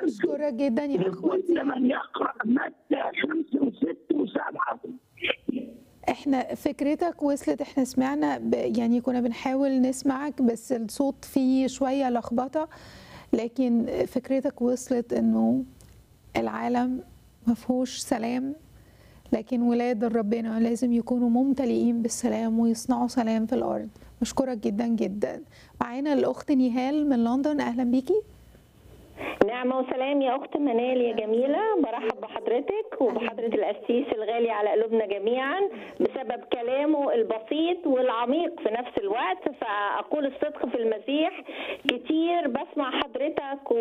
بشكرك جدا يا اخ لكل وديع من يقرأ متى خمسة وستة وسبعة احنا فكرتك وصلت احنا سمعنا ب... يعني كنا بنحاول نسمعك بس الصوت فيه شوية لخبطة لكن فكرتك وصلت انه العالم مفهوش سلام لكن ولاد ربنا لازم يكونوا ممتلئين بالسلام ويصنعوا سلام في الارض بشكرك جدا جدا معانا الاخت نهال من لندن اهلا بيكي نعمة وسلام يا أخت منال يا جميلة برحب بحضرتك وبحضرة القسيس الغالي على قلوبنا جميعا بسبب كلامه البسيط والعميق في نفس الوقت فأقول الصدق في المسيح كتير بسمع حضرتك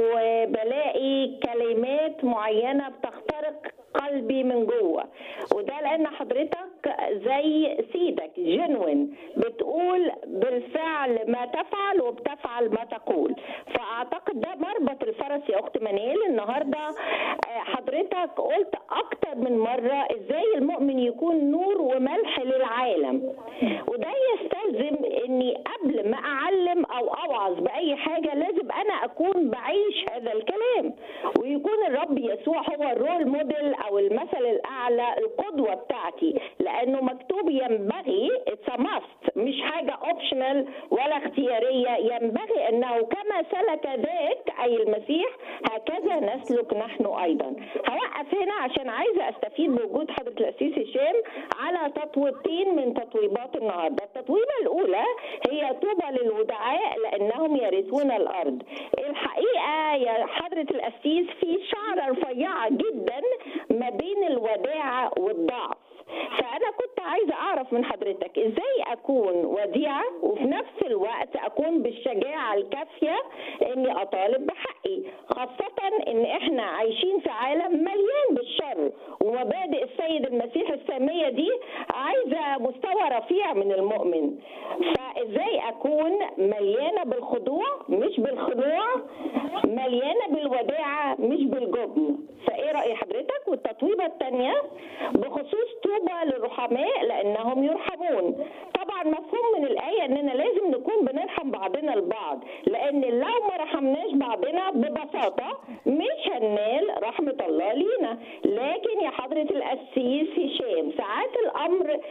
وبلاقي كلمات معينة بتخترق قلبي من جوه وده لان حضرتك زي سيدك جنوين بتقول بالفعل ما تفعل وبتفعل ما تقول فاعتقد ده مربط الفرس يا اخت منال النهارده آه، حضرتك قلت اكتر من مره ازاي المؤمن يكون نور وملح للعالم وده يستلزم اني قبل ما اعلم او اوعظ باي حاجه لازم انا اكون بعيش هذا الكلام ويكون الرب يسوع هو الرول موديل او المثل الاعلى القدوه بتاعتي لانه مكتوب ينبغي اتس ماست مش حاجه اوبشنال ولا اختياريه ينبغي انه كما سلك ذاك اي المسيح هكذا نسلك نحن ايضا هوقف هنا عشان عايزه استفيد بوجود حضره الاسيس هشام على تطويبتين من تطويبات النهارده التطويبه الاولى هي طوبى للودعاء لانهم يرثون الارض الحقيقه يا حضره الاسيس في شعره رفيعه جدا ما بين الوداعه والضعف فانا كنت عايزه اعرف من حضرتك ازاي اكون وديعه وفي نفس الوقت اكون بالشجاعه الكافيه اني اطالب بحقي خاصه ان احنا عايشين في عالم مليان بالشر ومبادئ السيد المسيح الساميه دي عايزه مستوى رفيع من المؤمن فازاي اكون مليانه بالخضوع مش بالخضوع مليانه بالوداعه مش بالجبن فايه راي حضرتك والتطويبه الثانيه بخصوص طوبى للرحماء لانهم يرحمون طبعا مفهوم من الايه اننا لازم نكون بنرحم بعضنا البعض لان لو ما رحمناش بعضنا ببساطه مش هننال رحمه الله لينا لكن يا حضره القسيس هشام ساعات الامر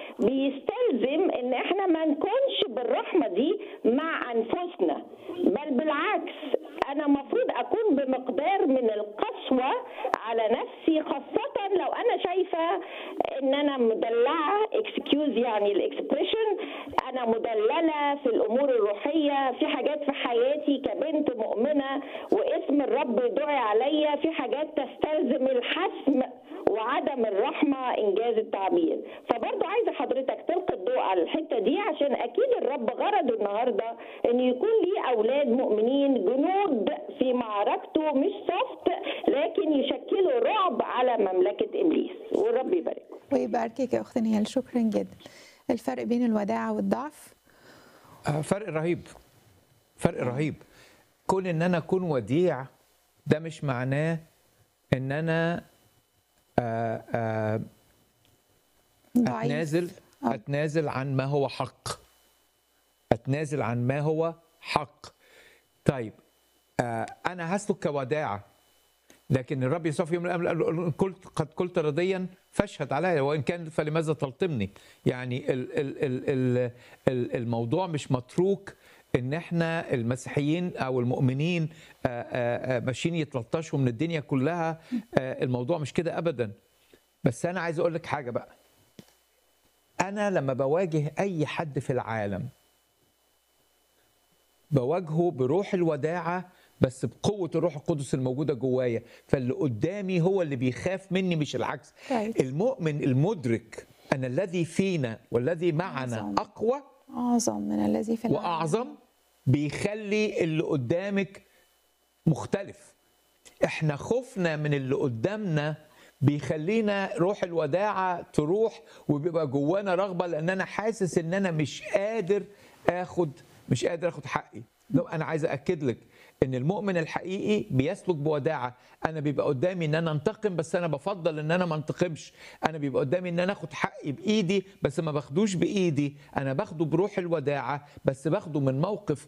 بيستلزم ان احنا ما نكونش بالرحمه دي مع انفسنا بل بالعكس انا المفروض اكون بمقدار من القسوه على نفسي خاصه لو انا شايفه ان انا مدلعه اكسكيوز يعني الاكسبريشن انا مدلله في الامور الروحيه في حاجات في حياتي كبنت مؤمنه واسم الرب دعي عليا في حاجات تستلزم الحسم وعدم الرحمه انجاز التعبير فبرضه عايزه حضرتك تلقي الضوء على الحته دي عشان اكيد الرب غرضه النهارده ان يكون ليه اولاد مؤمنين جنود في معركته مش صفت لكن يشكلوا رعب على مملكه ابليس والرب يبارك ويباركك يا اخت نهال شكرا جدا الفرق بين الوداعه والضعف آه، فرق رهيب فرق رهيب كون ان انا اكون وديع ده مش معناه ان انا آه، آه، ضعيف اتنازل آه. اتنازل عن ما هو حق اتنازل عن ما هو حق طيب آه، انا هسلك كوداعه لكن الرب يسوع في يوم من الايام قال له قلت قد قلت رضيا فاشهد علي وان كان فلماذا تلطمني يعني ال ال ال ال ال الموضوع مش متروك ان احنا المسيحيين او المؤمنين آه، آه، آه، ماشيين يتلطشوا من الدنيا كلها آه، الموضوع مش كده ابدا بس انا عايز اقول لك حاجه بقى انا لما بواجه اي حد في العالم بواجهه بروح الوداعه بس بقوه الروح القدس الموجوده جوايا فاللي قدامي هو اللي بيخاف مني مش العكس Right. المؤمن المدرك ان الذي فينا والذي معنا أعظم. اقوى اعظم من الذي في العالم واعظم بيخلي اللي قدامك مختلف احنا خوفنا من اللي قدامنا بيخلينا روح الوداعة تروح وبيبقى جوانا رغبة لأن أنا حاسس إن أنا مش قادر آخد مش قادر آخد حقي لو أنا عايز أكد لك إن المؤمن الحقيقي بيسلك بوداعة أنا بيبقى قدامي إن أنا أنتقم بس أنا بفضل إن أنا ما أنتقمش أنا بيبقى قدامي إن أنا آخد حقي بإيدي بس ما باخدوش بإيدي أنا باخده بروح الوداعة بس باخده من موقف